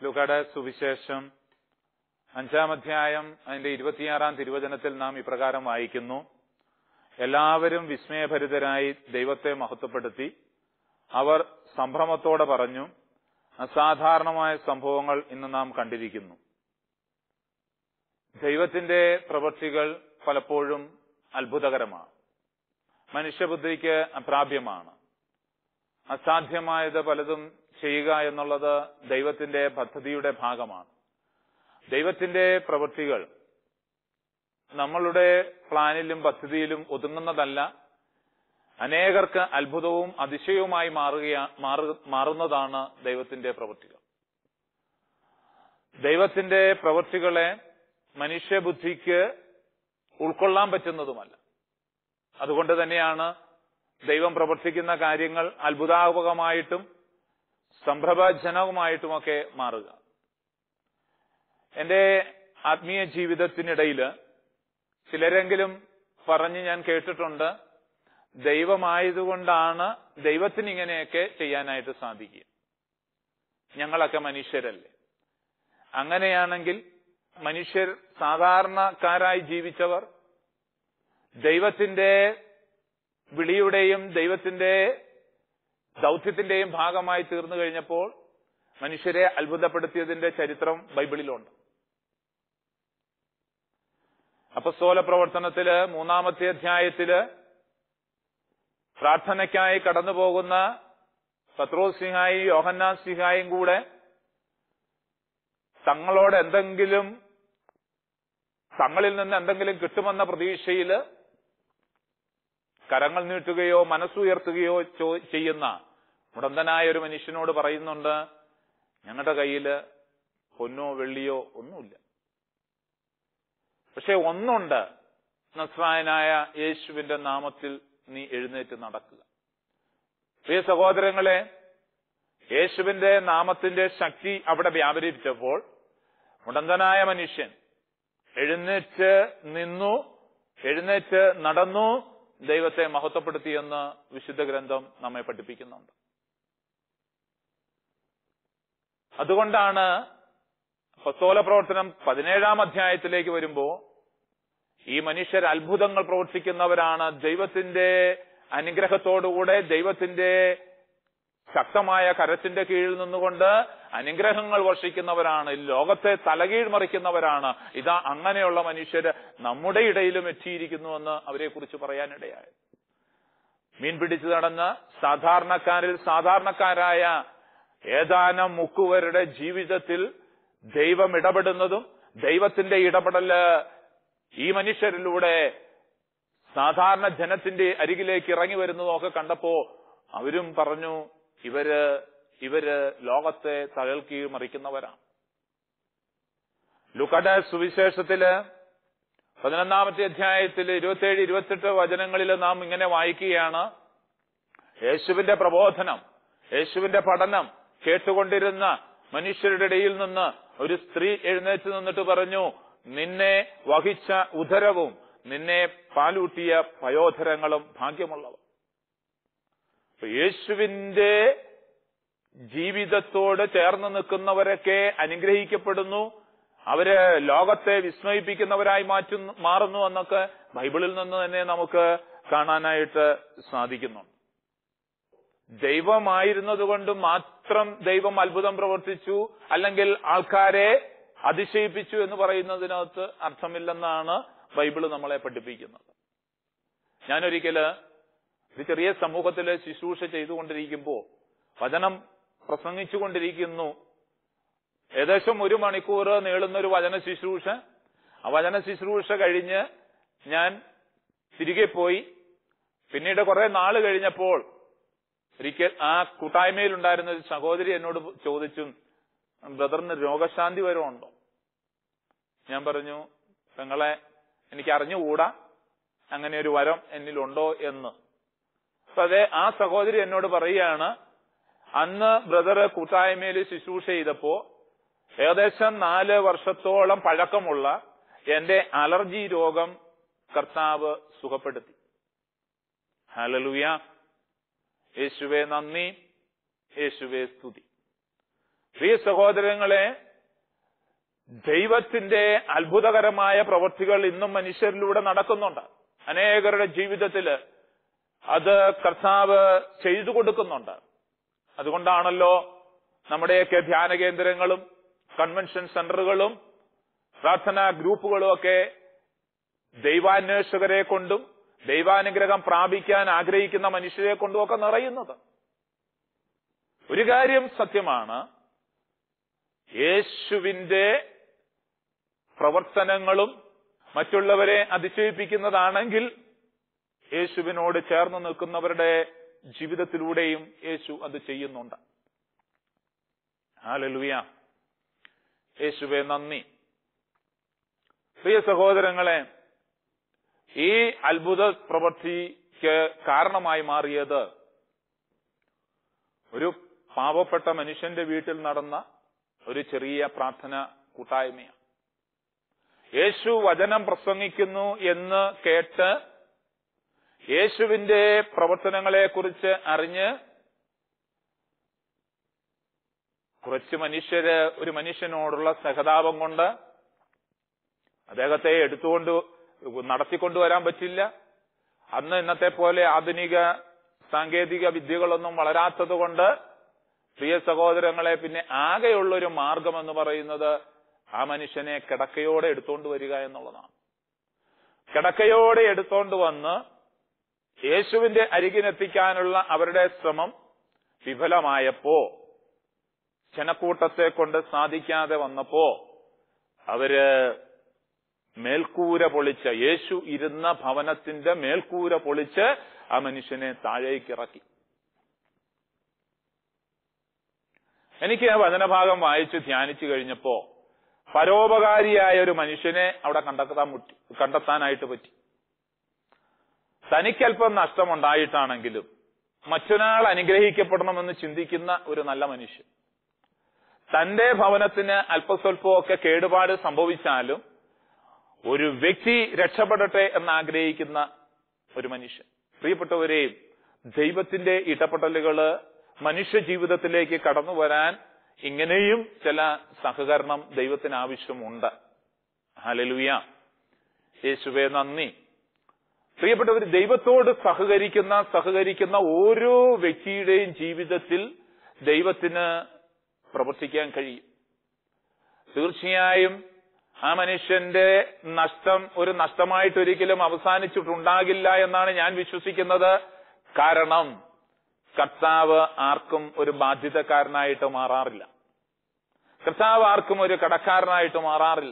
ലുക്കയുടെ സുവിശേഷം അഞ്ചാം അധ്യായം അതിന്റെ ഇരുപത്തിയാറാം തിരുവചനത്തിൽ നാം ഇപ്രകാരം വായിക്കുന്നു എല്ലാവരും വിസ്മയഭരിതരായി ദൈവത്തെ മഹത്വപ്പെടുത്തി അവർ സംഭ്രമത്തോടെ പറഞ്ഞു അസാധാരണമായ സംഭവങ്ങൾ ഇന്ന് നാം കണ്ടിരിക്കുന്നു ദൈവത്തിന്റെ പ്രവൃത്തികൾ പലപ്പോഴും അത്ഭുതകരമാണ് മനുഷ്യബുദ്ധിക്ക് അപ്രാപ്യമാണ് അസാധ്യമായത് പലതും ചെയ്യുക എന്നുള്ളത് ദൈവത്തിന്റെ പദ്ധതിയുടെ ഭാഗമാണ് ദൈവത്തിന്റെ പ്രവൃത്തികൾ നമ്മളുടെ പ്ലാനിലും പദ്ധതിയിലും ഒതുങ്ങുന്നതല്ല അനേകർക്ക് അത്ഭുതവും അതിശയവുമായി മാറുകയാ മാറുന്നതാണ് ദൈവത്തിന്റെ പ്രവൃത്തികൾ ദൈവത്തിന്റെ പ്രവൃത്തികളെ മനുഷ്യബുദ്ധിക്ക് ഉൾക്കൊള്ളാൻ പറ്റുന്നതുമല്ല അതുകൊണ്ട് തന്നെയാണ് ദൈവം പ്രവർത്തിക്കുന്ന കാര്യങ്ങൾ അത്ഭുതാപകമായിട്ടും സംഭ്രമജനകമായിട്ടുമൊക്കെ മാറുക എന്റെ ആത്മീയ ജീവിതത്തിനിടയിൽ ചിലരെങ്കിലും പറഞ്ഞ് ഞാൻ കേട്ടിട്ടുണ്ട് ദൈവമായതുകൊണ്ടാണ് ദൈവത്തിന് ഇങ്ങനെയൊക്കെ ചെയ്യാനായിട്ട് സാധിക്കുക ഞങ്ങളൊക്കെ മനുഷ്യരല്ലേ അങ്ങനെയാണെങ്കിൽ മനുഷ്യർ സാധാരണക്കാരായി ജീവിച്ചവർ ദൈവത്തിന്റെ വിളിയുടെയും ദൈവത്തിന്റെ ദൗത്യത്തിന്റെയും ഭാഗമായി തീർന്നു കഴിഞ്ഞപ്പോൾ മനുഷ്യരെ അത്ഭുതപ്പെടുത്തിയതിന്റെ ചരിത്രം ബൈബിളിലുണ്ട് അപ്പസ്തോല പ്രവർത്തനത്തില് മൂന്നാമത്തെ അധ്യായത്തില് പ്രാർത്ഥനയ്ക്കായി കടന്നു പോകുന്ന പത്രോസ് സിഹായി യോഹന്നാൻ സിഹായും കൂടെ തങ്ങളോട് എന്തെങ്കിലും തങ്ങളിൽ നിന്ന് എന്തെങ്കിലും കിട്ടുമെന്ന പ്രതീക്ഷയിൽ കരങ്ങൾ നീട്ടുകയോ മനസ്സുയർത്തുകയോ ചെയ്യുന്ന മുടന്തനായ ഒരു മനുഷ്യനോട് പറയുന്നുണ്ട് ഞങ്ങളുടെ കയ്യില് പൊന്നോ വെള്ളിയോ ഒന്നുമില്ല പക്ഷെ ഒന്നുണ്ട് നസ്രായനായ യേശുവിന്റെ നാമത്തിൽ നീ എഴുന്നേറ്റ് നടക്കുക പ്രിയ സഹോദരങ്ങളെ യേശുവിന്റെ നാമത്തിന്റെ ശക്തി അവിടെ വ്യാപരിച്ചപ്പോൾ മുടന്തനായ മനുഷ്യൻ എഴുന്നേറ്റ് നിന്നു എഴുന്നേറ്റ് നടന്നു ദൈവത്തെ മഹത്വപ്പെടുത്തിയെന്ന് വിശുദ്ധ ഗ്രന്ഥം നമ്മെ പഠിപ്പിക്കുന്നുണ്ട് അതുകൊണ്ടാണ് പത്തോല പ്രവർത്തനം പതിനേഴാം അധ്യായത്തിലേക്ക് വരുമ്പോ ഈ മനുഷ്യർ അത്ഭുതങ്ങൾ പ്രവർത്തിക്കുന്നവരാണ് ദൈവത്തിന്റെ അനുഗ്രഹത്തോടുകൂടെ ദൈവത്തിന്റെ ശക്തമായ കരത്തിന്റെ കീഴിൽ നിന്നുകൊണ്ട് അനുഗ്രഹങ്ങൾ വർഷിക്കുന്നവരാണ് ലോകത്തെ തലകീഴ് മറിക്കുന്നവരാണ് ഇതാ അങ്ങനെയുള്ള മനുഷ്യര് നമ്മുടെ ഇടയിലും എത്തിയിരിക്കുന്നുവെന്ന് അവരെ കുറിച്ച് പറയാനിടയായി മീൻ പിടിച്ചു നടന്ന സാധാരണക്കാരിൽ സാധാരണക്കാരായ ഏതാനും മുക്കുവരുടെ ജീവിതത്തിൽ ദൈവം ഇടപെടുന്നതും ദൈവത്തിന്റെ ഇടപെടല് ഈ മനുഷ്യരിലൂടെ സാധാരണ ജനത്തിന്റെ അരികിലേക്ക് ഇറങ്ങി വരുന്നതും ഒക്കെ കണ്ടപ്പോ അവരും പറഞ്ഞു ഇവര് ഇവര് ലോകത്തെ തകൽക്കി മറിക്കുന്നവരാണ് ലുക്കട സുവിശേഷത്തില് പതിനൊന്നാമത്തെ അധ്യായത്തിൽ ഇരുപത്തിയേഴ് ഇരുപത്തെട്ട് വചനങ്ങളിൽ നാം ഇങ്ങനെ വായിക്കുകയാണ് യേശുവിന്റെ പ്രബോധനം യേശുവിന്റെ പഠനം കേട്ടുകൊണ്ടിരുന്ന മനുഷ്യരുടെ ഇടയിൽ നിന്ന് ഒരു സ്ത്രീ എഴുന്നേറ്റ് നിന്നിട്ട് പറഞ്ഞു നിന്നെ വഹിച്ച ഉദരവും നിന്നെ പാലൂട്ടിയ പയോധരങ്ങളും ഭാഗ്യമുള്ളവ യേശുവിന്റെ ജീവിതത്തോട് ചേർന്ന് നിൽക്കുന്നവരൊക്കെ അനുഗ്രഹിക്കപ്പെടുന്നു അവര് ലോകത്തെ വിസ്മയിപ്പിക്കുന്നവരായി മാറ്റുന്നു മാറുന്നു എന്നൊക്കെ ബൈബിളിൽ നിന്ന് തന്നെ നമുക്ക് കാണാനായിട്ട് സാധിക്കുന്നുണ്ട് ദൈവമായിരുന്നത് കൊണ്ട് മാത്രം ദൈവം അത്ഭുതം പ്രവർത്തിച്ചു അല്ലെങ്കിൽ ആൾക്കാരെ അതിശയിപ്പിച്ചു എന്ന് പറയുന്നതിനകത്ത് അർത്ഥമില്ലെന്നാണ് ബൈബിള് നമ്മളെ പഠിപ്പിക്കുന്നത് ഞാനൊരിക്കല് ഒരു ചെറിയ സമൂഹത്തില് ശുശ്രൂഷ ചെയ്തുകൊണ്ടിരിക്കുമ്പോ വചനം പ്രസംഗിച്ചുകൊണ്ടിരിക്കുന്നു ഏകദേശം ഒരു മണിക്കൂർ നീളുന്ന ഒരു വചന ശുശ്രൂഷ ആ വചന ശുശ്രൂഷ കഴിഞ്ഞ് ഞാൻ തിരികെ പോയി പിന്നീട് കുറെ നാള് കഴിഞ്ഞപ്പോൾ ഒരിക്കൽ ആ കൂട്ടായ്മയിലുണ്ടായിരുന്ന ഒരു സഹോദരി എന്നോട് ചോദിച്ചു ബ്രദറിന് രോഗശാന്തി വരെ ഉണ്ടോ ഞാൻ പറഞ്ഞു പെങ്ങളെ എനിക്ക് അറിഞ്ഞുകൂടാ അങ്ങനെ ഒരു വരം എന്നിലുണ്ടോ എന്ന് അപ്പൊ അതെ ആ സഹോദരി എന്നോട് പറയുകയാണ് അന്ന് ബ്രദർ കൂട്ടായ്മയിൽ ശുശ്രൂഷ ചെയ്തപ്പോ ഏകദേശം നാല് വർഷത്തോളം പഴക്കമുള്ള എന്റെ അലർജി രോഗം കർത്താവ് സുഖപ്പെടുത്തി ഹലലുയ യേശുവെ നന്ദി യേശുവെ സ്തുതി പ്രിയ സഹോദരങ്ങളെ ദൈവത്തിന്റെ അത്ഭുതകരമായ പ്രവൃത്തികൾ ഇന്നും മനുഷ്യരിലൂടെ നടക്കുന്നുണ്ട് അനേകരുടെ ജീവിതത്തില് അത് കർത്താവ് ചെയ്തു കൊടുക്കുന്നുണ്ട് അതുകൊണ്ടാണല്ലോ നമ്മുടെയൊക്കെ ധ്യാന കേന്ദ്രങ്ങളും കൺവെൻഷൻ സെന്ററുകളും പ്രാർത്ഥനാ ഗ്രൂപ്പുകളും ഒക്കെ ദൈവാന്വേഷകരെ കൊണ്ടും ദൈവാനുഗ്രഹം പ്രാപിക്കാൻ ആഗ്രഹിക്കുന്ന മനുഷ്യരെ കൊണ്ടും ഒക്കെ നിറയുന്നത് ഒരു കാര്യം സത്യമാണ് യേശുവിന്റെ പ്രവർത്തനങ്ങളും മറ്റുള്ളവരെ അതിശയിപ്പിക്കുന്നതാണെങ്കിൽ യേശുവിനോട് ചേർന്ന് നിൽക്കുന്നവരുടെ ജീവിതത്തിലൂടെയും യേശു അത് ചെയ്യുന്നുണ്ട് ഹാലലുയ യേശുവെ നന്ദി പ്രിയ സഹോദരങ്ങളെ ഈ അത്ഭുത പ്രവൃത്തിക്ക് കാരണമായി മാറിയത് ഒരു പാവപ്പെട്ട മനുഷ്യന്റെ വീട്ടിൽ നടന്ന ഒരു ചെറിയ പ്രാർത്ഥന കൂട്ടായ്മയാണ് യേശു വചനം പ്രസംഗിക്കുന്നു എന്ന് കേട്ട് യേശുവിന്റെ പ്രവർത്തനങ്ങളെക്കുറിച്ച് അറിഞ്ഞ് കുറച്ച് മനുഷ്യര് ഒരു മനുഷ്യനോടുള്ള സഹതാപം കൊണ്ട് അദ്ദേഹത്തെ എടുത്തുകൊണ്ട് നടത്തിക്കൊണ്ടുവരാൻ പറ്റില്ല അന്ന് ഇന്നത്തെ പോലെ ആധുനിക സാങ്കേതിക വിദ്യകളൊന്നും വളരാത്തത് കൊണ്ട് പ്രിയ സഹോദരങ്ങളെ പിന്നെ ആകെയുള്ള ഒരു മാർഗം എന്ന് പറയുന്നത് ആ മനുഷ്യനെ കിടക്കയോടെ എടുത്തോണ്ട് വരിക എന്നുള്ളതാണ് കിടക്കയോടെ എടുത്തോണ്ട് വന്ന് യേശുവിന്റെ അരികിനെത്തിക്കാനുള്ള അവരുടെ ശ്രമം വിഫലമായപ്പോ ജനക്കൂട്ടത്തെ കൊണ്ട് സാധിക്കാതെ വന്നപ്പോ അവര് മേൽക്കൂര പൊളിച്ച് യേശു ഇരുന്ന ഭവനത്തിന്റെ മേൽക്കൂര പൊളിച്ച് ആ മനുഷ്യനെ താഴേക്ക് ഇറക്കി എനിക്ക് ആ വചനഭാഗം വായിച്ച് ധ്യാനിച്ചു കഴിഞ്ഞപ്പോ പരോപകാരിയായ ഒരു മനുഷ്യനെ അവിടെ കണ്ടെത്താൻ മുട്ടി കണ്ടെത്താനായിട്ട് പറ്റി തനിക്കല്പം നഷ്ടമുണ്ടായിട്ടാണെങ്കിലും മറ്റൊരാൾ അനുഗ്രഹിക്കപ്പെടണമെന്ന് ചിന്തിക്കുന്ന ഒരു നല്ല മനുഷ്യൻ തന്റെ ഭവനത്തിന് അല്പസ്വല്പമൊക്കെ കേടുപാട് സംഭവിച്ചാലും ഒരു വ്യക്തി രക്ഷപ്പെടട്ടെ എന്ന് ആഗ്രഹിക്കുന്ന ഒരു മനുഷ്യൻ പ്രിയപ്പെട്ടവരെയും ദൈവത്തിന്റെ ഇടപെടലുകള് മനുഷ്യ ജീവിതത്തിലേക്ക് കടന്നു വരാൻ ഇങ്ങനെയും ചില സഹകരണം ദൈവത്തിന് ആവശ്യമുണ്ട് ഹലലുയ യേശുവെ നന്ദി പ്രിയപ്പെട്ടവർ ദൈവത്തോട് സഹകരിക്കുന്ന സഹകരിക്കുന്ന ഓരോ വ്യക്തിയുടെയും ജീവിതത്തിൽ ദൈവത്തിന് പ്രവർത്തിക്കാൻ കഴിയും തീർച്ചയായും ആ മനുഷ്യന്റെ നഷ്ടം ഒരു നഷ്ടമായിട്ട് ഒരിക്കലും അവസാനിച്ചിട്ടുണ്ടാകില്ല എന്നാണ് ഞാൻ വിശ്വസിക്കുന്നത് കാരണം കർത്താവ് ആർക്കും ഒരു ബാധ്യതക്കാരനായിട്ട് മാറാറില്ല കർത്താവ് ആർക്കും ഒരു കടക്കാരനായിട്ട് മാറാറില്ല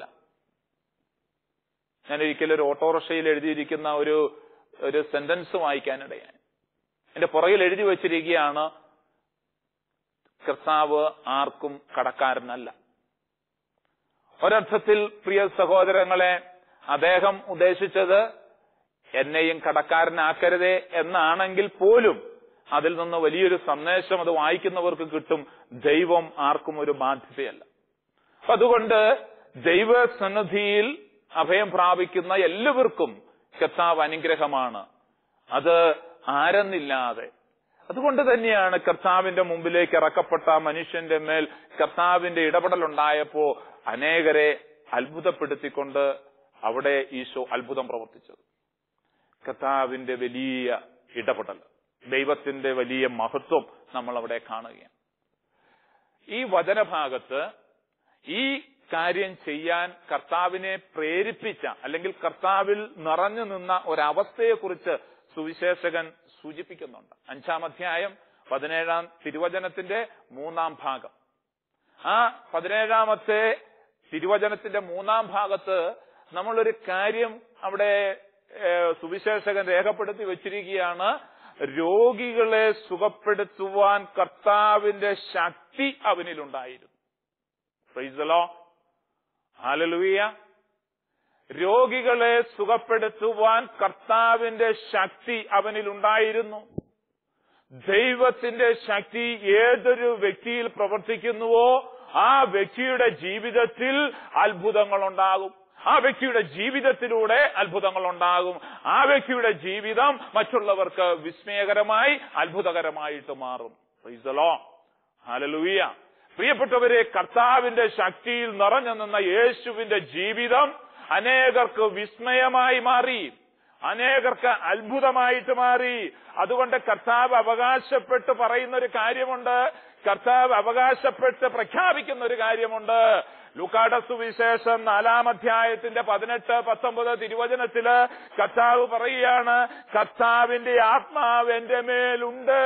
ഞാൻ ഒരിക്കലും ഒരു ഓട്ടോറിക്ഷയിൽ എഴുതിയിരിക്കുന്ന ഒരു ഒരു സെന്റൻസ് വായിക്കാനിടയായി എന്റെ പുറകിൽ എഴുതി വച്ചിരിക്കുകയാണ് കർത്താവ് ആർക്കും കടക്കാരനല്ല ഒരർത്ഥത്തിൽ പ്രിയ സഹോദരങ്ങളെ അദ്ദേഹം ഉദ്ദേശിച്ചത് എന്നെയും കടക്കാരനാക്കരുതേ എന്നാണെങ്കിൽ പോലും അതിൽ നിന്ന് വലിയൊരു സന്ദേശം അത് വായിക്കുന്നവർക്ക് കിട്ടും ദൈവം ആർക്കും ഒരു ബാധ്യതയല്ല അപ്പൊ അതുകൊണ്ട് ദൈവസന്നിധിയിൽ അഭയം പ്രാപിക്കുന്ന എല്ലാവർക്കും കർത്താവ് അനുഗ്രഹമാണ് അത് ആരെന്നില്ലാതെ അതുകൊണ്ട് തന്നെയാണ് കർത്താവിന്റെ മുമ്പിലേക്ക് ഇറക്കപ്പെട്ട മനുഷ്യന്റെ മേൽ കർത്താവിന്റെ ഇടപെടൽ ഉണ്ടായപ്പോ അനേകരെ അത്ഭുതപ്പെടുത്തിക്കൊണ്ട് അവിടെ ഈശോ അത്ഭുതം പ്രവർത്തിച്ചത് കർത്താവിന്റെ വലിയ ഇടപെടൽ ദൈവത്തിന്റെ വലിയ മഹത്വം നമ്മൾ അവിടെ കാണുകയാണ് ഈ വചനഭാഗത്ത് ഈ കാര്യം ചെയ്യാൻ കർത്താവിനെ പ്രേരിപ്പിച്ച അല്ലെങ്കിൽ കർത്താവിൽ നിറഞ്ഞു നിന്ന ഒരവസ്ഥയെക്കുറിച്ച് സുവിശേഷകൻ സൂചിപ്പിക്കുന്നുണ്ട് അഞ്ചാം അധ്യായം പതിനേഴാം തിരുവചനത്തിന്റെ മൂന്നാം ഭാഗം ആ പതിനേഴാമത്തെ തിരുവചനത്തിന്റെ മൂന്നാം ഭാഗത്ത് നമ്മളൊരു കാര്യം അവിടെ ഏഹ്, സുവിശേഷകൻ രേഖപ്പെടുത്തി വച്ചിരിക്കുകയാണ് രോഗികളെ സുഖപ്പെടുത്തുവാൻ കർത്താവിന്റെ ശക്തി അവനിലുണ്ടായിരുന്നു പ്രൈസലോ ഹാലലുവിയ രോഗികളെ സുഖപ്പെടുത്തുവാൻ കർത്താവിന്റെ ശക്തി അവനിലുണ്ടായിരുന്നു ദൈവത്തിന്റെ ശക്തി ഏതൊരു വ്യക്തിയിൽ പ്രവർത്തിക്കുന്നുവോ ആ വ്യക്തിയുടെ ജീവിതത്തിൽ അത്ഭുതങ്ങൾ ഉണ്ടാകും ആ വ്യക്തിയുടെ ജീവിതത്തിലൂടെ അത്ഭുതങ്ങൾ ഉണ്ടാകും ആ വ്യക്തിയുടെ ജീവിതം മറ്റുള്ളവർക്ക് വിസ്മയകരമായി അത്ഭുതകരമായിട്ട് മാറും ഹലലുവിയ പ്രിയപ്പെട്ടവരെ കർത്താവിന്റെ ശക്തിയിൽ നിറഞ്ഞു നിന്ന യേശുവിന്റെ ജീവിതം അനേകർക്ക് വിസ്മയമായി മാറി അനേകർക്ക് അത്ഭുതമായിട്ട് മാറി അതുകൊണ്ട് കർത്താവ് അവകാശപ്പെട്ട് പറയുന്ന ഒരു കാര്യമുണ്ട് കർത്താവ് അവകാശപ്പെട്ട് പ്രഖ്യാപിക്കുന്ന ഒരു കാര്യമുണ്ട് ലുക്കാട സുവിശേഷം നാലാം അധ്യായത്തിന്റെ പതിനെട്ട് പത്തൊമ്പത് തിരുവചനത്തില് കർത്താവ് പറയുകയാണ് കർത്താവിന്റെ ആത്മാവ് എന്റെ മേലുണ്ട്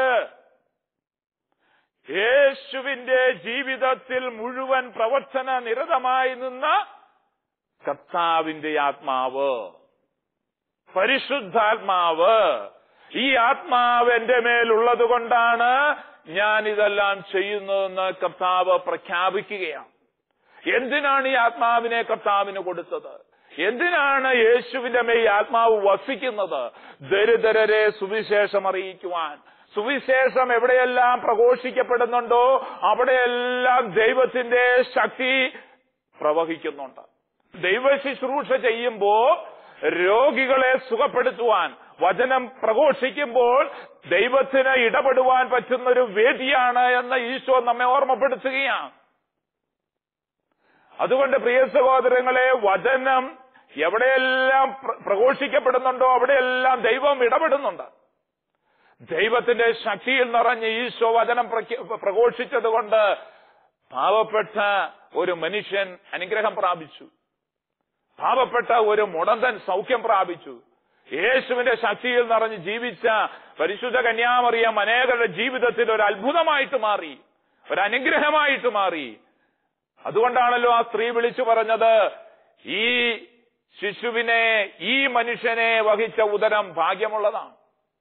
യേശുവിന്റെ ജീവിതത്തിൽ മുഴുവൻ പ്രവർത്തന നിരതമായി നിന്ന കർത്താവിന്റെ ആത്മാവ് പരിശുദ്ധാത്മാവ് ഈ ആത്മാവ് എന്റെ മേലുള്ളത് കൊണ്ടാണ് ഞാൻ ഇതെല്ലാം ചെയ്യുന്നതെന്ന് കർത്താവ് പ്രഖ്യാപിക്കുകയാണ് എന്തിനാണ് ഈ ആത്മാവിനെ കർത്താവിന് കൊടുത്തത് എന്തിനാണ് യേശുവിന്റെ മേൽ ഈ ആത്മാവ് വസിക്കുന്നത് ദരിദ്രരെ സുവിശേഷം അറിയിക്കുവാൻ സുവിശേഷം എവിടെയെല്ലാം പ്രഘോഷിക്കപ്പെടുന്നുണ്ടോ അവിടെയെല്ലാം ദൈവത്തിന്റെ ശക്തി പ്രവഹിക്കുന്നുണ്ട് ദൈവ ശുശ്രൂഷ ചെയ്യുമ്പോ രോഗികളെ സുഖപ്പെടുത്തുവാൻ വചനം പ്രഘോഷിക്കുമ്പോൾ ദൈവത്തിന് ഇടപെടുവാൻ പറ്റുന്ന ഒരു വേദിയാണ് എന്ന് ഈശോ നമ്മെ ഓർമ്മപ്പെടുത്തുകയാണ് അതുകൊണ്ട് പ്രിയ സഹോദരങ്ങളെ വചനം എവിടെയെല്ലാം പ്ര- പ്രഘോഷിക്കപ്പെടുന്നുണ്ടോ അവിടെയെല്ലാം ദൈവം ഇടപെടുന്നുണ്ട് ദൈവത്തിന്റെ ശക്തിയിൽ നിറഞ്ഞ് ഈശോ വചനം പ്രഖ്യ- പ്രഘോഷിച്ചത് കൊണ്ട് പാവപ്പെട്ട ഒരു മനുഷ്യൻ അനുഗ്രഹം പ്രാപിച്ചു പാവപ്പെട്ട ഒരു മുടന്തൻ സൗഖ്യം പ്രാപിച്ചു യേശുവിന്റെ ശക്തിയിൽ നിറഞ്ഞ് ജീവിച്ച പരിശുദ്ധ കന്യാമറിയം അനേകരുടെ ജീവിതത്തിൽ ഒരു അത്ഭുതമായിട്ട് മാറി ഒരു അനുഗ്രഹമായിട്ട് മാറി അതുകൊണ്ടാണല്ലോ ആ സ്ത്രീ വിളിച്ചു പറഞ്ഞത് ഈ ശിശുവിനെ ഈ മനുഷ്യനെ വഹിച്ച ഉദരം ഭാഗ്യമുള്ളതാണ്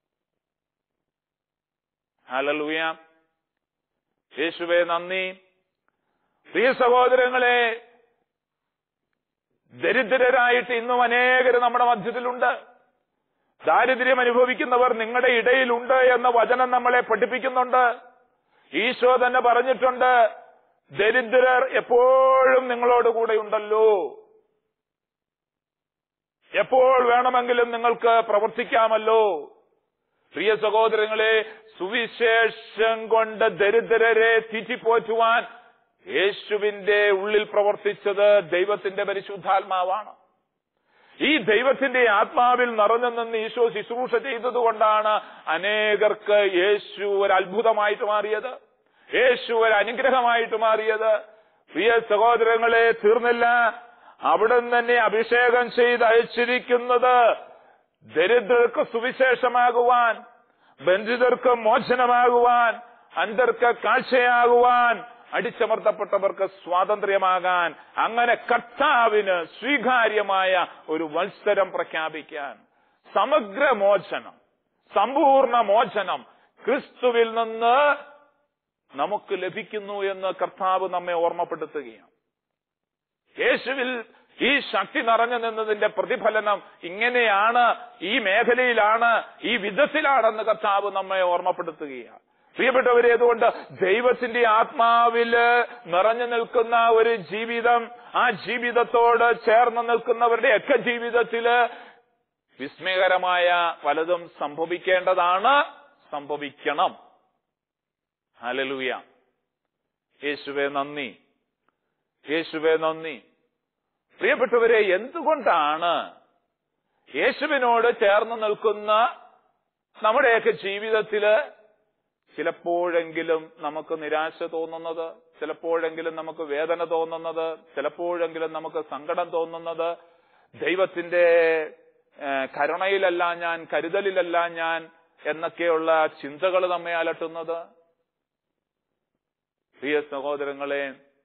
ഹലലൂയ യേശുവെ നന്ദി പ്രിയ സഹോദരങ്ങളെ ദരിദ്രരായിട്ട് ഇന്നും അനേകർ നമ്മുടെ മധ്യത്തിലുണ്ട് ദാരിദ്ര്യം അനുഭവിക്കുന്നവർ നിങ്ങളുടെ ഇടയിലുണ്ട് എന്ന വചനം നമ്മളെ പഠിപ്പിക്കുന്നുണ്ട് ഈശോ തന്നെ പറഞ്ഞിട്ടുണ്ട് ദരിദ്രർ എപ്പോഴും നിങ്ങളോട് കൂടെ ഉണ്ടല്ലോ എപ്പോൾ വേണമെങ്കിലും നിങ്ങൾക്ക് പ്രവർത്തിക്കാമല്ലോ പ്രിയ സഹോദരങ്ങളെ സുവിശേഷം കൊണ്ട് ദരിദ്രരെ തീറ്റിപ്പോറ്റുവാൻ യേശുവിന്റെ ഉള്ളിൽ പ്രവർത്തിച്ചത് ദൈവത്തിന്റെ പരിശുദ്ധാത്മാവാണ് ഈ ദൈവത്തിന്റെ ആത്മാവിൽ നിറഞ്ഞു നിന്ന് ഈശോ ശുശ്രൂഷ ചെയ്തതുകൊണ്ടാണ് അനേകർക്ക് യേശു ഒരു അത്ഭുതമായിട്ട് മാറിയത് യേശു ഒരു അനുഗ്രഹമായിട്ട് മാറിയത് പ്രിയ സഹോദരങ്ങളെ തീർന്നില്ല അവിടെ തന്നെ അഭിഷേകം ചെയ്ത് അയച്ചിരിക്കുന്നത് ദരിദ്രർക്ക് സുവിശേഷമാകുവാൻ ബന്ധിതർക്ക് മോചനമാകുവാൻ അന്ധർക്ക് കാഴ്ചയാകുവാൻ അടിച്ചമർത്തപ്പെട്ടവർക്ക് സ്വാതന്ത്ര്യമാകാൻ അങ്ങനെ കർത്താവിന് സ്വീകാര്യമായ ഒരു മത്സരം പ്രഖ്യാപിക്കാൻ സമഗ്ര മോചനം സമ്പൂർണ്ണ മോചനം ക്രിസ്തുവിൽ നിന്ന് നമുക്ക് ലഭിക്കുന്നു എന്ന് കർത്താവ് നമ്മെ ഓർമ്മപ്പെടുത്തുകയാണ് യേശുവിൽ ഈ ശക്തി നിറഞ്ഞു നിന്നതിന്റെ പ്രതിഫലനം ഇങ്ങനെയാണ് ഈ മേഖലയിലാണ് ഈ വിധത്തിലാണെന്ന് കർത്താവ് നമ്മെ ഓർമ്മപ്പെടുത്തുകയാണ് പ്രിയപ്പെട്ടവരെ അതുകൊണ്ട് ദൈവത്തിന്റെ ആത്മാവില് നിറഞ്ഞു നിൽക്കുന്ന ഒരു ജീവിതം ആ ജീവിതത്തോട് ചേർന്ന് നിൽക്കുന്നവരുടെയൊക്കെ ജീവിതത്തില് വിസ്മയകരമായ പലതും സംഭവിക്കേണ്ടതാണ് സംഭവിക്കണം ഹലലൂയ യേശുവെ നന്ദി യേശുവെ നന്ദി പ്രിയപ്പെട്ടവരെ എന്തുകൊണ്ടാണ് യേശുവിനോട് ചേർന്ന് നിൽക്കുന്ന നമ്മുടെയൊക്കെ ജീവിതത്തില് ചിലപ്പോഴെങ്കിലും നമുക്ക് നിരാശ തോന്നുന്നത് ചിലപ്പോഴെങ്കിലും നമുക്ക് വേദന തോന്നുന്നത് ചിലപ്പോഴെങ്കിലും നമുക്ക് സങ്കടം തോന്നുന്നത് ദൈവത്തിന്റെ ഏഹ്, കരുണയിലല്ല ഞാൻ കരുതലിലല്ല ഞാൻ എന്നൊക്കെയുള്ള ചിന്തകൾ നമ്മെ അലട്ടുന്നത് പ്രിയ സഹോദരങ്ങളെ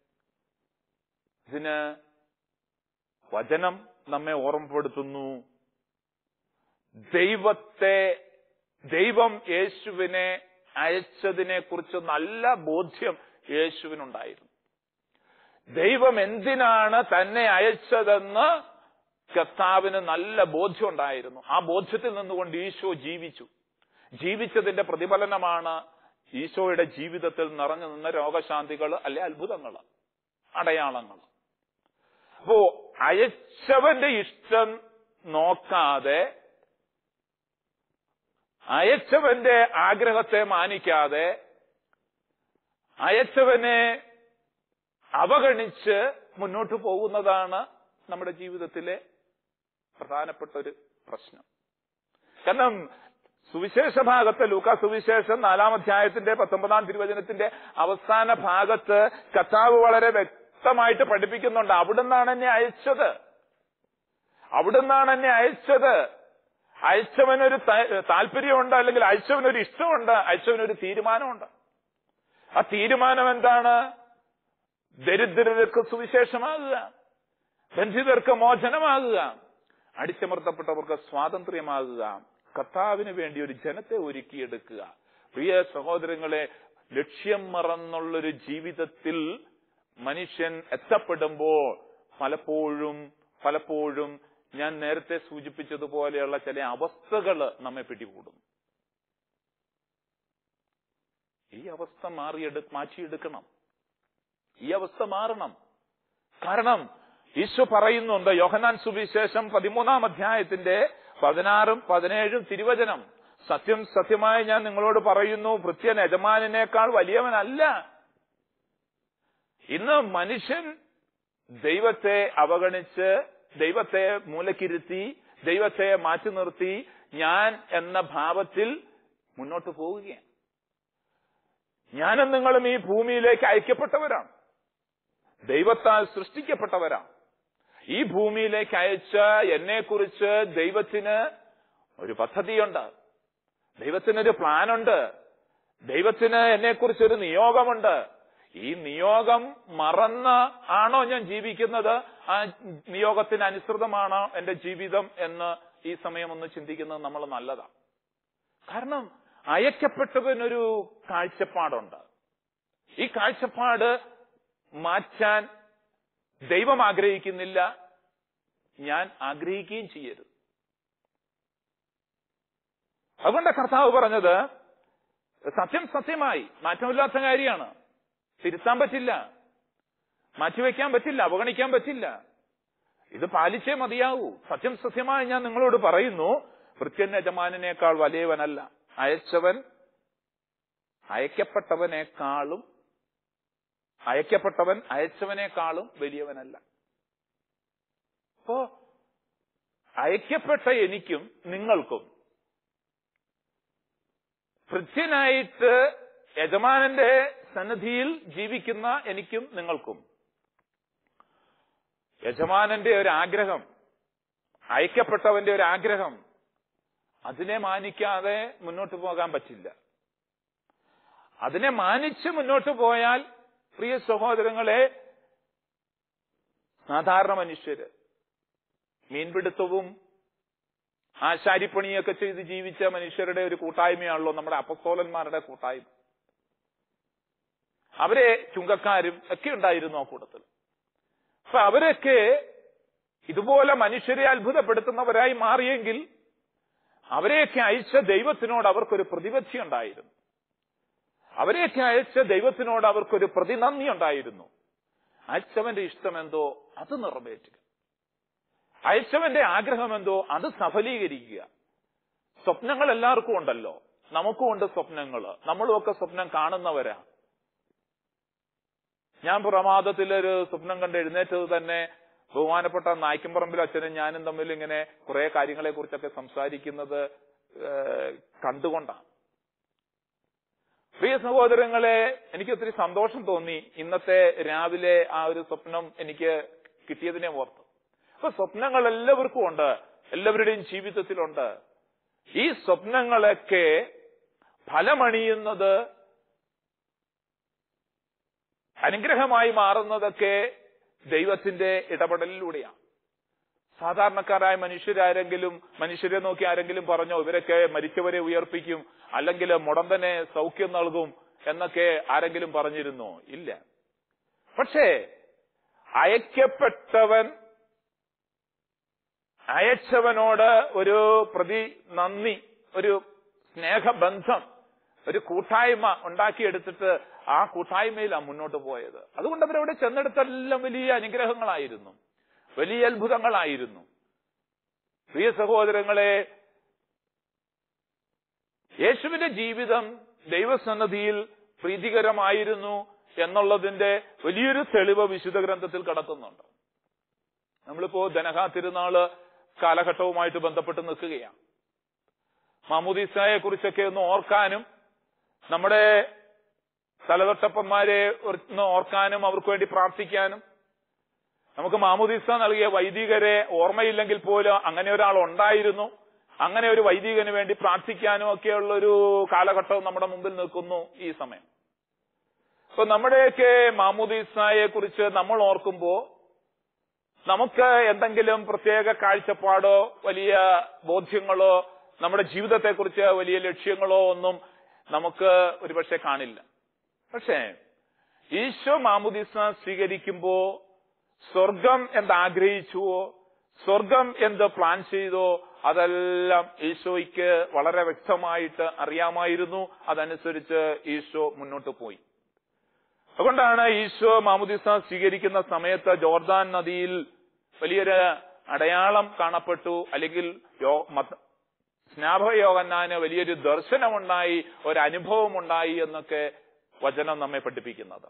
ഇതിന് വചനം നമ്മെ ഓർമ്മപ്പെടുത്തുന്നു ദൈവത്തെ ദൈവം യേശുവിനെ അയച്ചതിനെ കുറിച്ച് നല്ല ബോധ്യം യേശുവിനുണ്ടായിരുന്നു ദൈവം എന്തിനാണ് തന്നെ അയച്ചതെന്ന് കർത്താവിന് നല്ല ബോധ്യം ഉണ്ടായിരുന്നു ആ ബോധ്യത്തിൽ നിന്നുകൊണ്ട് ഈശോ ജീവിച്ചു ജീവിച്ചതിന്റെ പ്രതിഫലനമാണ് ഈശോയുടെ ജീവിതത്തിൽ നിറഞ്ഞു നിന്ന രോഗശാന്തികൾ അല്ലെ അത്ഭുതങ്ങൾ അടയാളങ്ങൾ അപ്പോ അയച്ചവന്റെ ഇഷ്ടം നോക്കാതെ അയച്ചവന്റെ ആഗ്രഹത്തെ മാനിക്കാതെ അയച്ചവനെ അവഗണിച്ച് മുന്നോട്ട് പോകുന്നതാണ് നമ്മുടെ ജീവിതത്തിലെ പ്രധാനപ്പെട്ട ഒരു പ്രശ്നം കാരണം സുവിശേഷ ഭാഗത്ത് ലൂക്ക സുവിശേഷം നാലാം അധ്യായത്തിന്റെ പത്തൊമ്പതാം തിരുവചനത്തിന്റെ അവസാന ഭാഗത്ത് കർത്താവ് വളരെ വ്യക്തമായിട്ട് പഠിപ്പിക്കുന്നുണ്ട് അവിടുന്നാണ് എന്നെ അയച്ചത് അവിടുന്നാണ് എന്നെ അയച്ചത് അയച്ചവനൊരു ത- താല്പര്യമുണ്ട് അല്ലെങ്കിൽ അയച്ചവനൊരു ഇഷ്ടമുണ്ട് അയച്ചവനൊരു തീരുമാനമുണ്ട് ആ തീരുമാനം എന്താണ് ദരിദ്രർക്ക് സുവിശേഷമാകുക ബന്ധിതർക്ക് മോചനമാകുക അടിച്ചമർത്തപ്പെട്ടവർക്ക് സ്വാതന്ത്ര്യമാകുക കർത്താവിന് വേണ്ടി ഒരു ജനത്തെ ഒരുക്കിയെടുക്കുക പ്രിയ സഹോദരങ്ങളെ ലക്ഷ്യം മറന്നുള്ളൊരു ജീവിതത്തിൽ മനുഷ്യൻ എത്തപ്പെടുമ്പോൾ പലപ്പോഴും പലപ്പോഴും ഞാൻ നേരത്തെ സൂചിപ്പിച്ചതുപോലെയുള്ള ചില അവസ്ഥകൾ നമ്മെ പിടികൂടും ഈ അവസ്ഥ മാറിയെടു മാറ്റിയെടുക്കണം ഈ അവസ്ഥ മാറണം കാരണം ഈശോ പറയുന്നുണ്ട് യോഹനാൻ സുവിശേഷം പതിമൂന്നാം അധ്യായത്തിന്റെ പതിനാറും പതിനേഴും തിരുവചനം സത്യം സത്യമായി ഞാൻ നിങ്ങളോട് പറയുന്നു ഭൃത്യൻ യജമാനേക്കാൾ വലിയവനല്ല ഇന്ന് മനുഷ്യൻ ദൈവത്തെ അവഗണിച്ച് ദൈവത്തെ മൂലക്കിരുത്തി ദൈവത്തെ മാറ്റി നിർത്തി ഞാൻ എന്ന ഭാവത്തിൽ മുന്നോട്ട് പോവുകയാണ് ഞാനും നിങ്ങളും ഈ ഭൂമിയിലേക്ക് അയക്കപ്പെട്ടവരാണ് ദൈവത്താൽ സൃഷ്ടിക്കപ്പെട്ടവരാണ് ഈ ഭൂമിയിലേക്ക് അയച്ച എന്നെക്കുറിച്ച് ദൈവത്തിന് ഒരു പദ്ധതിയുണ്ട് ദൈവത്തിനൊരു പ്ലാനുണ്ട് ദൈവത്തിന് എന്നെക്കുറിച്ച് ഒരു നിയോഗമുണ്ട് ഈ നിയോഗം മറന്ന് ആണോ ഞാൻ ജീവിക്കുന്നത് ആ നിയോഗത്തിന് അനുസൃതമാണോ എന്റെ ജീവിതം എന്ന് ഈ സമയം ഒന്ന് ചിന്തിക്കുന്നത് നമ്മൾ നല്ലതാണ് കാരണം അയക്കപ്പെട്ടവനൊരു കാഴ്ചപ്പാടുണ്ട് ഈ കാഴ്ചപ്പാട് മാറ്റാൻ ദൈവം ആഗ്രഹിക്കുന്നില്ല ഞാൻ ആഗ്രഹിക്കുകയും ചെയ്യരുത് അതുകൊണ്ട് കർത്താവ് പറഞ്ഞത് സത്യം സത്യമായി മാറ്റമില്ലാത്ത കാര്യമാണ് തിരുത്താൻ പറ്റില്ല മാറ്റിവെക്കാൻ പറ്റില്ല അവഗണിക്കാൻ പറ്റില്ല ഇത് പാലിച്ചേ മതിയാവൂ സത്യം സത്യമായി ഞാൻ നിങ്ങളോട് പറയുന്നു വൃത്യൻ യജമാനേക്കാൾ വലിയവനല്ല അയച്ചവൻ അയക്കപ്പെട്ടവനേക്കാളും അയക്കപ്പെട്ടവൻ അയച്ചവനേക്കാളും വലിയവനല്ല അപ്പോ അയക്കപ്പെട്ട എനിക്കും നിങ്ങൾക്കും ഭൃത്യനായിട്ട് യജമാനന്റെ സന്നിധിയിൽ ജീവിക്കുന്ന എനിക്കും നിങ്ങൾക്കും യജമാനന്റെ ഒരു ആഗ്രഹം അയക്കപ്പെട്ടവന്റെ ഒരു ആഗ്രഹം അതിനെ മാനിക്കാതെ മുന്നോട്ട് പോകാൻ പറ്റില്ല അതിനെ മാനിച്ച് മുന്നോട്ട് പോയാൽ പ്രിയ സഹോദരങ്ങളെ സാധാരണ മനുഷ്യര് മീൻപിടുത്തവും ആശാരിപ്പണിയൊക്കെ ചെയ്ത് ജീവിച്ച മനുഷ്യരുടെ ഒരു കൂട്ടായ്മയാണല്ലോ നമ്മുടെ അപ്പസ്തോലന്മാരുടെ കൂട്ടായ്മ അവരെ ചുങ്കക്കാരും ഒക്കെ ഉണ്ടായിരുന്നു ആ കൂട്ടത്തിൽ അപ്പൊ അവരൊക്കെ ഇതുപോലെ മനുഷ്യരെ അത്ഭുതപ്പെടുത്തുന്നവരായി മാറിയെങ്കിൽ അവരെയൊക്കെ അയച്ച ദൈവത്തിനോട് അവർക്കൊരു പ്രതിബദ്ധി ഉണ്ടായിരുന്നു അവരെയൊക്കെ അയച്ച ദൈവത്തിനോട് അവർക്കൊരു പ്രതിനന്ദി ഉണ്ടായിരുന്നു അയച്ചവന്റെ ഇഷ്ടമെന്തോ അത് നിറവേറ്റുക അയച്ചവന്റെ ആഗ്രഹമെന്തോ അത് സഫലീകരിക്കുക സ്വപ്നങ്ങൾ എല്ലാവർക്കും ഉണ്ടല്ലോ നമുക്കും ഉണ്ട് സ്വപ്നങ്ങൾ നമ്മളുമൊക്കെ സ്വപ്നം കാണുന്നവരാ ഞാൻ പ്രമാദത്തിലൊരു സ്വപ്നം കണ്ട് എഴുന്നേറ്റത് തന്നെ ബഹുമാനപ്പെട്ട നായ്ക്കമ്പറമ്പിൽ അച്ഛനും ഞാനും തമ്മിൽ ഇങ്ങനെ കുറെ കാര്യങ്ങളെ കുറിച്ചൊക്കെ സംസാരിക്കുന്നത് ഏഹ്, കണ്ടുകൊണ്ടാണ് പ്രിയ സഹോദരങ്ങളെ എനിക്ക് ഒത്തിരി സന്തോഷം തോന്നി ഇന്നത്തെ രാവിലെ ആ ഒരു സ്വപ്നം എനിക്ക് കിട്ടിയതിനെ ഓർത്ത് അപ്പൊ സ്വപ്നങ്ങൾ എല്ലാവർക്കും ഉണ്ട് എല്ലാവരുടെയും ജീവിതത്തിലുണ്ട് ഈ സ്വപ്നങ്ങളൊക്കെ ഫലമണിയുന്നത് അനുഗ്രഹമായി മാറുന്നതൊക്കെ ദൈവത്തിന്റെ ഇടപെടലിലൂടെയാണ് സാധാരണക്കാരായ മനുഷ്യരാരെങ്കിലും മനുഷ്യരെ നോക്കി ആരെങ്കിലും പറഞ്ഞോ ഇവരൊക്കെ മരിച്ചവരെ ഉയർപ്പിക്കും അല്ലെങ്കിൽ മുടന്തനെ സൗഖ്യം നൽകും എന്നൊക്കെ ആരെങ്കിലും പറഞ്ഞിരുന്നോ ഇല്ല പക്ഷേ അയക്കപ്പെട്ടവൻ അയച്ചവനോട് ഒരു പ്രതി നന്ദി ഒരു സ്നേഹബന്ധം ഒരു കൂട്ടായ്മ ഉണ്ടാക്കിയെടുത്തിട്ട് ആ കൂട്ടായ്മയിലാണ് മുന്നോട്ട് പോയത് അതുകൊണ്ട് അവരവിടെ ചെന്നെടുത്തെല്ലാം വലിയ അനുഗ്രഹങ്ങളായിരുന്നു വലിയ അത്ഭുതങ്ങളായിരുന്നു പ്രിയ സഹോദരങ്ങളെ യേശുവിന്റെ ജീവിതം ദൈവസന്നദ്ധിയിൽ പ്രീതികരമായിരുന്നു എന്നുള്ളതിന്റെ വലിയൊരു തെളിവ് വിശുദ്ധ ഗ്രന്ഥത്തിൽ കടത്തുന്നുണ്ട് നമ്മളിപ്പോ ധനഹാ തിരുനാള് കാലഘട്ടവുമായിട്ട് ബന്ധപ്പെട്ട് നിൽക്കുകയാണ് മാമുദീസായെ കുറിച്ചൊക്കെ ഒന്ന് ഓർക്കാനും നമ്മുടെ തലതൊട്ടപ്പന്മാരെ ഒന്ന് ഓർക്കാനും അവർക്ക് വേണ്ടി പ്രാർത്ഥിക്കാനും നമുക്ക് മാമുദീസ നൽകിയ വൈദികരെ ഓർമ്മയില്ലെങ്കിൽ പോലും അങ്ങനെ ഒരാൾ ഉണ്ടായിരുന്നു അങ്ങനെ ഒരു വൈദികന് വേണ്ടി പ്രാർത്ഥിക്കാനും ഒക്കെയുള്ള ഒരു കാലഘട്ടവും നമ്മുടെ മുമ്പിൽ നിൽക്കുന്നു ഈ സമയം അപ്പൊ നമ്മുടെയൊക്കെ മാമുദീസായെ കുറിച്ച് നമ്മൾ ഓർക്കുമ്പോ നമുക്ക് എന്തെങ്കിലും പ്രത്യേക കാഴ്ചപ്പാടോ വലിയ ബോധ്യങ്ങളോ നമ്മുടെ ജീവിതത്തെക്കുറിച്ച് വലിയ ലക്ഷ്യങ്ങളോ ഒന്നും നമുക്ക് ഒരുപക്ഷെ കാണില്ല പക്ഷേ ഈശോ മാമുദിസ സ്വീകരിക്കുമ്പോ സ്വർഗം എന്താഗ്രഹിച്ചുവോ സ്വർഗം എന്ത് പ്ലാൻ ചെയ്തോ അതെല്ലാം ഈശോയ്ക്ക് വളരെ വ്യക്തമായിട്ട് അറിയാമായിരുന്നു അതനുസരിച്ച് ഈശോ മുന്നോട്ട് പോയി അതുകൊണ്ടാണ് ഈശോ മാമുദിസ സ്വീകരിക്കുന്ന സമയത്ത് ജോർദാൻ നദിയിൽ വലിയൊരു അടയാളം കാണപ്പെട്ടു അല്ലെങ്കിൽ സ്നാപകയോഗന്നാന് വലിയൊരു ദർശനമുണ്ടായി ഒരു അനുഭവമുണ്ടായി എന്നൊക്കെ വചനം നമ്മെ പഠിപ്പിക്കുന്നത്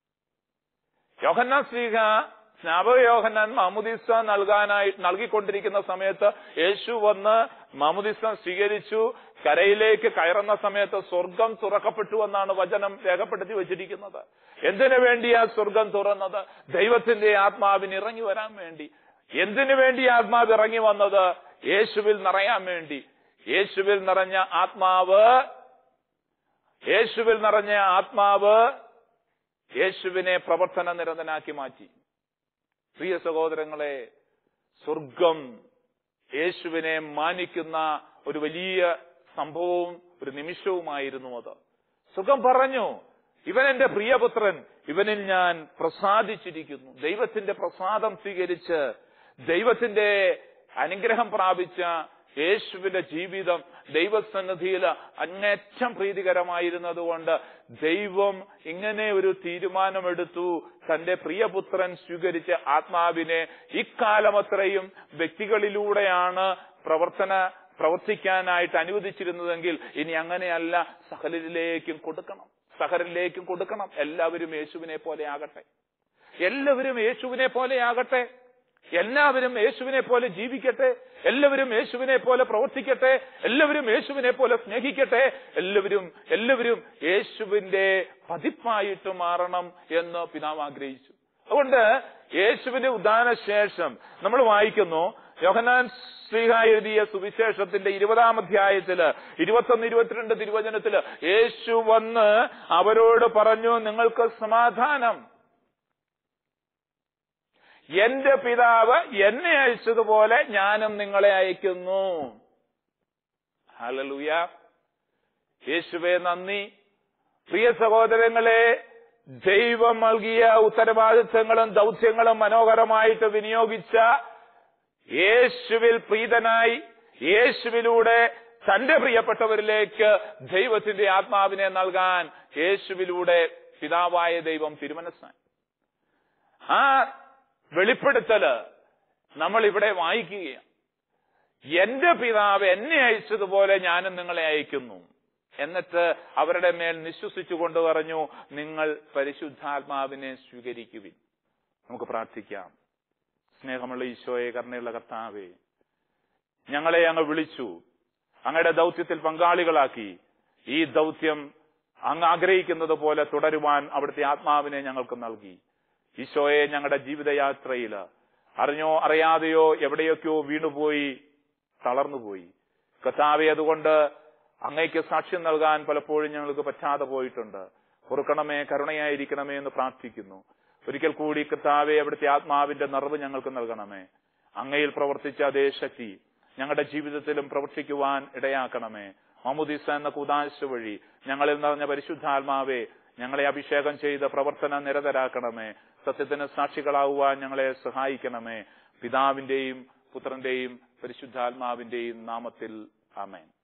യോഹന്നാ ശ്രീഹ സ്നാപക യോഹന്നാൻ മാമുദിസ നൽകാനായി നൽകിക്കൊണ്ടിരിക്കുന്ന സമയത്ത് യേശു വന്ന് മാമുദിസ സ്വീകരിച്ചു കരയിലേക്ക് കയറുന്ന സമയത്ത് സ്വർഗം തുറക്കപ്പെട്ടു എന്നാണ് വചനം രേഖപ്പെടുത്തി വെച്ചിരിക്കുന്നത് എന്തിനു വേണ്ടിയാ സ്വർഗം തുറന്നത് ദൈവത്തിന്റെ ആത്മാവിന് ഇറങ്ങി വരാൻ വേണ്ടി എന്തിനു വേണ്ടി ആത്മാവ് ഇറങ്ങി വന്നത് യേശുവിൽ നിറയാൻ വേണ്ടി യേശുവിൽ നിറഞ്ഞ ആത്മാവ് യേശുവിൽ നിറഞ്ഞ ആത്മാവ് യേശുവിനെ പ്രവർത്തന നിരതനാക്കി മാറ്റി പ്രിയ സഹോദരങ്ങളെ സ്വർഗം യേശുവിനെ മാനിക്കുന്ന ഒരു വലിയ സംഭവവും ഒരു നിമിഷവുമായിരുന്നു അത് സുഖം പറഞ്ഞു ഇവൻ എന്റെ പ്രിയപുത്രൻ ഇവനിൽ ഞാൻ പ്രസാദിച്ചിരിക്കുന്നു ദൈവത്തിന്റെ പ്രസാദം സ്വീകരിച്ച് ദൈവത്തിന്റെ അനുഗ്രഹം പ്രാപിച്ച യേശുവിന്റെ ജീവിതം ദൈവസന്നിധിയിൽ അങ്ങേറ്റം പ്രീതികരമായിരുന്നതുകൊണ്ട് ദൈവം ഇങ്ങനെ ഒരു തീരുമാനമെടുത്തു തന്റെ പ്രിയപുത്രൻ സ്വീകരിച്ച ആത്മാവിനെ ഇക്കാലമത്രയും വ്യക്തികളിലൂടെയാണ് പ്രവർത്തന പ്രവർത്തിക്കാനായിട്ട് അനുവദിച്ചിരുന്നതെങ്കിൽ ഇനി അങ്ങനെയല്ല സകലരിലേക്കും കൊടുക്കണം സകലരിലേക്കും കൊടുക്കണം എല്ലാവരും യേശുവിനെ പോലെ ആകട്ടെ എല്ലാവരും യേശുവിനെ പോലെ ആകട്ടെ എല്ലാവരും യേശുവിനെ പോലെ ജീവിക്കട്ടെ എല്ലാവരും യേശുവിനെ പോലെ പ്രവർത്തിക്കട്ടെ എല്ലാവരും യേശുവിനെ പോലെ സ്നേഹിക്കട്ടെ എല്ലാവരും എല്ലാവരും യേശുവിന്റെ പതിപ്പായിട്ട് മാറണം എന്ന് പിതാവ് ആഗ്രഹിച്ചു അതുകൊണ്ട് യേശുവിന്റെ ഉദാന ശേഷം നമ്മൾ വായിക്കുന്നു യോഹനാൻ ശ്രീഹ എഴുതിയ സുവിശേഷത്തിന്റെ ഇരുപതാം അധ്യായത്തില് ഇരുപത്തൊന്ന് ഇരുപത്തിരണ്ട് തിരുവചനത്തില് യേശു വന്ന് അവരോട് പറഞ്ഞു നിങ്ങൾക്ക് സമാധാനം എന്റെ പിതാവ് എന്നെ അയച്ചതുപോലെ ഞാനും നിങ്ങളെ അയക്കുന്നു ഹലലൂയ യേശുവെ നന്ദി പ്രിയ സഹോദരങ്ങളെ ദൈവം നൽകിയ ഉത്തരവാദിത്വങ്ങളും ദൗത്യങ്ങളും മനോഹരമായിട്ട് വിനിയോഗിച്ച യേശുവിൽ പ്രീതനായി യേശുവിലൂടെ തന്റെ പ്രിയപ്പെട്ടവരിലേക്ക് ദൈവത്തിന്റെ ആത്മാവിനെ നൽകാൻ യേശുവിലൂടെ പിതാവായ ദൈവം തിരുമനസ്സായി ആ വെളിപ്പെടുത്തല് നമ്മൾ ഇവിടെ വായിക്കുകയാണ് എന്റെ പിതാവ് എന്നെ അയച്ചതുപോലെ ഞാനും നിങ്ങളെ അയക്കുന്നു എന്നിട്ട് അവരുടെ മേൽ നിശ്വസിച്ചുകൊണ്ട് പറഞ്ഞു നിങ്ങൾ പരിശുദ്ധാത്മാവിനെ സ്വീകരിക്കുവിൻ നമുക്ക് പ്രാർത്ഥിക്കാം സ്നേഹമുള്ള ഈശോയെ കരുണയുള്ള കർത്താവേ ഞങ്ങളെ അങ്ങ് വിളിച്ചു അങ്ങയുടെ ദൗത്യത്തിൽ പങ്കാളികളാക്കി ഈ ദൗത്യം അങ്ങ് ആഗ്രഹിക്കുന്നത് പോലെ തുടരുവാൻ അവിടുത്തെ ആത്മാവിനെ ഞങ്ങൾക്ക് നൽകി ഈശോയെ ഞങ്ങളുടെ ജീവിതയാത്രയിൽ അറിഞ്ഞോ അറിയാതെയോ എവിടെയൊക്കെയോ വീണുപോയി തളർന്നുപോയി കർത്താവെ അതുകൊണ്ട് അങ്ങയ്ക്ക് സാക്ഷ്യം നൽകാൻ പലപ്പോഴും ഞങ്ങൾക്ക് പറ്റാതെ പോയിട്ടുണ്ട് പൊറുക്കണമേ കരുണയായിരിക്കണമേ എന്ന് പ്രാർത്ഥിക്കുന്നു ഒരിക്കൽ കൂടി കർത്താവെ അവിടുത്തെ ആത്മാവിന്റെ നിറവ് ഞങ്ങൾക്ക് നൽകണമേ അങ്ങയിൽ പ്രവർത്തിച്ച അതേ ശക്തി ഞങ്ങളുടെ ജീവിതത്തിലും പ്രവർത്തിക്കുവാൻ ഇടയാക്കണമേ മമുദിസ എന്ന കുദാശ വഴി ഞങ്ങളിൽ നിറഞ്ഞ പരിശുദ്ധാത്മാവെ ഞങ്ങളെ അഭിഷേകം ചെയ്ത് പ്രവർത്തന നിരതരാക്കണമേ സത്യത്തിന് സാക്ഷികളാവുവാൻ ഞങ്ങളെ സഹായിക്കണമേ പിതാവിന്റെയും പുത്രന്റെയും പരിശുദ്ധാത്മാവിന്റെയും നാമത്തിൽ ആമേൻ